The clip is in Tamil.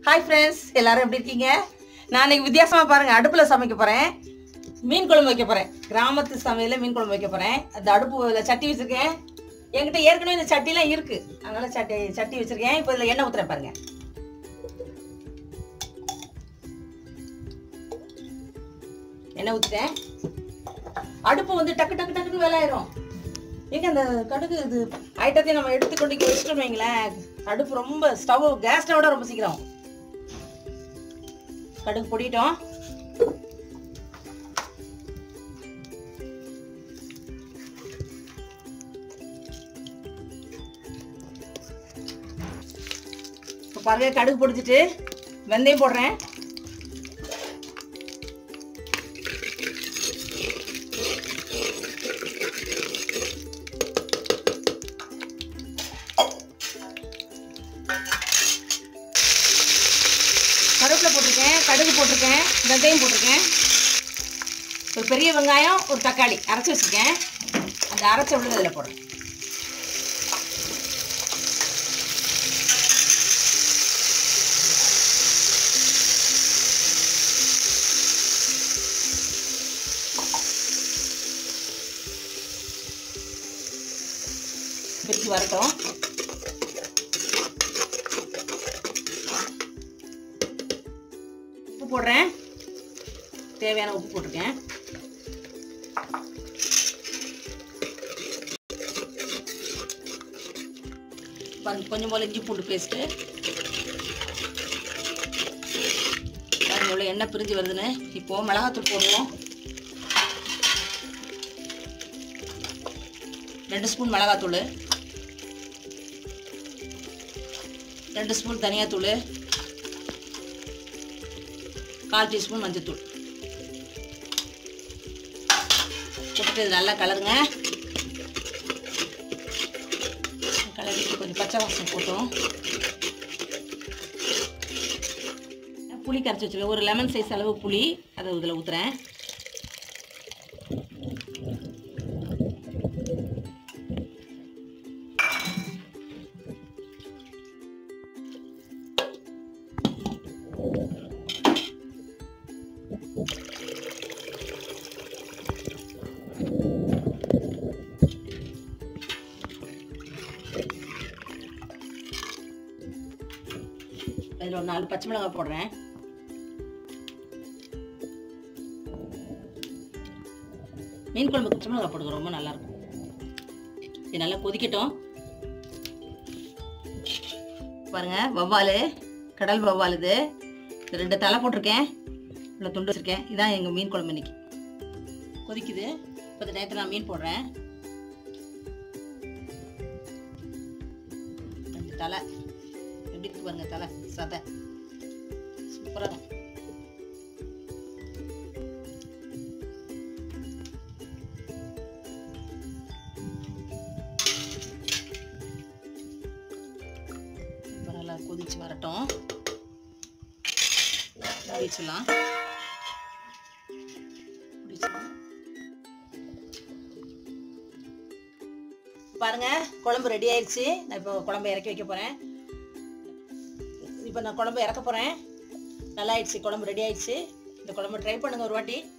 ஹாய் ஃப்ரெண்ட்ஸ் எல்லாரும் எப்படி இருக்கீங்க நான் இன்னைக்கு வித்தியாசமா பாருங்க அடுப்புல சமைக்க போறேன் மீன் குழம்பு வைக்க போறேன் கிராமத்து சமையல மீன் குழம்பு வைக்க போறேன் அந்த அடுப்பு சட்டி வச்சிருக்கேன் என்கிட்ட ஏற்கனவே இந்த சட்டிலாம் இருக்கு அதனால சட்டி சட்டி வச்சிருக்கேன் இப்போ இதுல எண்ணெய் ஊத்துறேன் பாருங்க எண்ணெய் ஊத்துட்டேன் அடுப்பு வந்து டக்கு டக்கு டக்குன்னு வேலை ஆயிரும் எங்க அந்த கடுகு இது ஐட்டத்தையும் நம்ம எடுத்துக்கொண்டு இங்கே வச்சுட்டோம் வைங்களேன் அடுப்பு ரொம்ப ஸ்டவ் கேஸ் ஸ்டவோட ரொம்ப சீக்கிரம் கடுகு பொடிட்டோம் இப்போ பாருங்க கடுகு பொடிச்சிட்டு வெந்தயம் போடுறேன் கருவேப்பிலை போட்டிருக்கேன் கடுகு போட்டிருக்கேன் வெந்தயம் போட்டிருக்கேன் ஒரு பெரிய வெங்காயம் ஒரு தக்காளி அரைச்சி வச்சுருக்கேன் அந்த அரைச்ச விழுது அதில் போடுறேன் பிரிச்சு வரட்டும் உப்பு போடுறேன் தேவையான உப்பு போட்டிருக்கேன் பாருங்க, கொஞ்சம் போல இஞ்சி பூண்டு பேஸ்ட்டு பாருங்க எவ்வளோ எண்ணெய் பிரிஞ்சு வருதுன்னு இப்போ மிளகாத்தூள் போடுவோம் ரெண்டு ஸ்பூன் மிளகாத்தூள் ரெண்டு ஸ்பூன் தனியாத்தூள் கால் டீஸ்பூன் மஞ்சத்தூள் போட்டு இது நல்லா கலருங்க கலரிட்டு கொஞ்சம் பச்சை வாசனை போட்டோம் புளி கரைச்சி வச்சுருக்கேன் ஒரு லெமன் சைஸ் அளவு புளி அதை இதில் ஊற்றுறேன் அதில் ஒரு நாலு பச்சை மிளகாய் போடுறேன் மீன் குழம்பு பச்சை மிளகாய் போடுங்க ரொம்ப நல்லா இருக்கும் இது நல்லா கொதிக்கட்டும் பாருங்க வவ்வால் கடல் வவ்வால் இது இது ரெண்டு தலை போட்டிருக்கேன் இவ்வளோ துண்டு வச்சிருக்கேன் இதான் எங்கள் மீன் குழம்பு இன்னைக்கு கொதிக்குது இப்போ இந்த நேரத்தில் நான் மீன் போடுறேன் ரெண்டு தலை எப்படி இருக்கு பாருங்க தலை சதை சூப்பராக இருக்கும் இப்போ நல்லா கொதிச்சு வரட்டும் முடிச்சிடலாம் முடிச்சிடலாம் பாருங்க குழம்பு ரெடி ஆயிடுச்சு நான் இப்போ குழம்பு இறக்கி வைக்க போறேன் இப்போ நான் குழம்பு இறக்க போகிறேன் நல்லா ஆயிடுச்சு குழம்பு ரெடி ஆயிடுச்சு இந்த குழம்பு ட்ரை பண்ணுங்க ஒரு வாட்டி